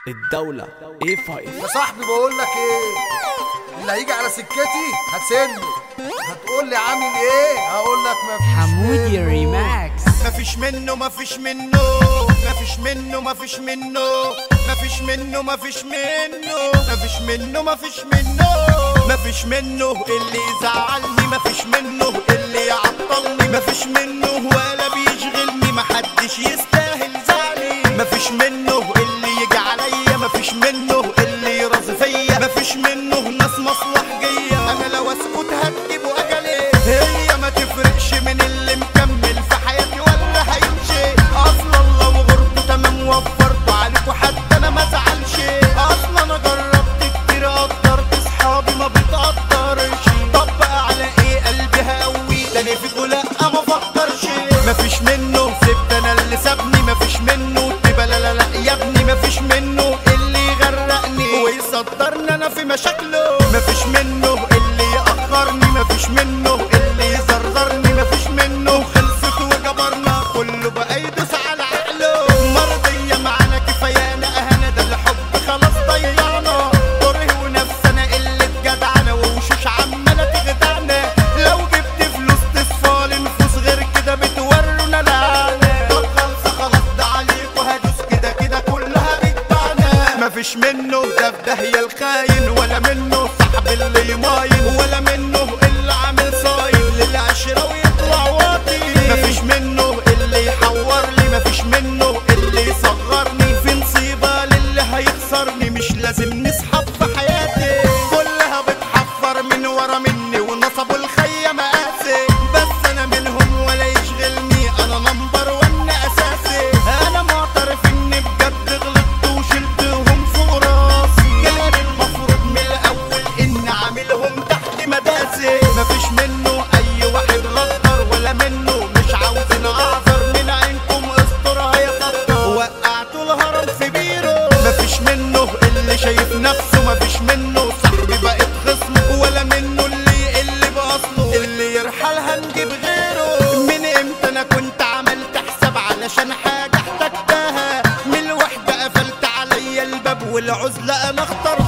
الدولة A5 يا صاحبي بقول لك ايه اللي هيجي على سكتي هتسنه هتقول لي عامل ايه هقول لك مفيش حمودي منه. ريماكس مفيش منه مفيش منه مفيش منه مفيش منه مفيش منه مفيش منه مفيش منه مفيش منه مفيش منه اللي يزعلني مفيش منه اللي يعطلني مفيش منه ولا بيشغلني محدش يستاهل زعلي مفيش منه اللي يجي عليا مفيش منه اللي يرازي فيا مفيش منه ناس مصلحجية انا لو اسكت هكتب اجلي هي ما تفرقش من اللي مكمل في حياتي ولا هيمشي اصلا لو غربت تمام وفرت عليكوا حتى انا ما زعلش اصلا انا جربت كتير قدرت اصحابي ما بتقدرش طب بقى على ايه قلبي هقوي تاني فيكوا لا ما فكرش مفيش منه سبت انا اللي سابني مفيش منه تبقى لا لا لا يا ابني مفيش منه اللي يغرقني ويصدرني انا في مشاكله مفيش منه اللي يأخرني مفيش منه اللي يزرزرني مفيش منه خلصت وجبرنا كله بقى يدوس على عقله مرضية معانا كفايانا اهنا ده الحب خلاص ضيعنا كره ونفسنا قلة جدعنة ووشوش عمالة تخدعنا لو جبت فلوس تصفى لنفوس غير كده بتورونا لعنة طب خلصة خلاص ده عليكوا هدوس كده كده كلها بتبعنا مفيش منه ده في داهية الخاين ولا منه صاحب اللي يماين ولا منه اللي عامل صايم للعشرة ويطلع واطي مفيش منه اللي يحور لي مفيش منه اللي يصغرني في نصيبة للي هيخسرني مش لازم نسحب في حياتي كلها بتحفر من ورا مني ونصبوا الخية مقاسي بس انا منهم ولا يشغلني انا نمبر ون اساسي انا معترف اني بجد غلطت وشلتهم فوق راسي كان المفروض من الاول اني عاملهم تحت مداسي مفيش منه اي واحد غدر ولا منه مش عاوزين اعذر من عينكم استرها يا خطر وقعتوا الهرم في بيرو مفيش منه اللي شايف نفسه مفيش منه صاحبي بقت خصم ولا منه اللي يقل باصله اللي يرحل هنجيب غيره من امتى انا كنت عملت حساب علشان حاجه احتجتها من الوحده قفلت عليا الباب والعزله انا اخترتها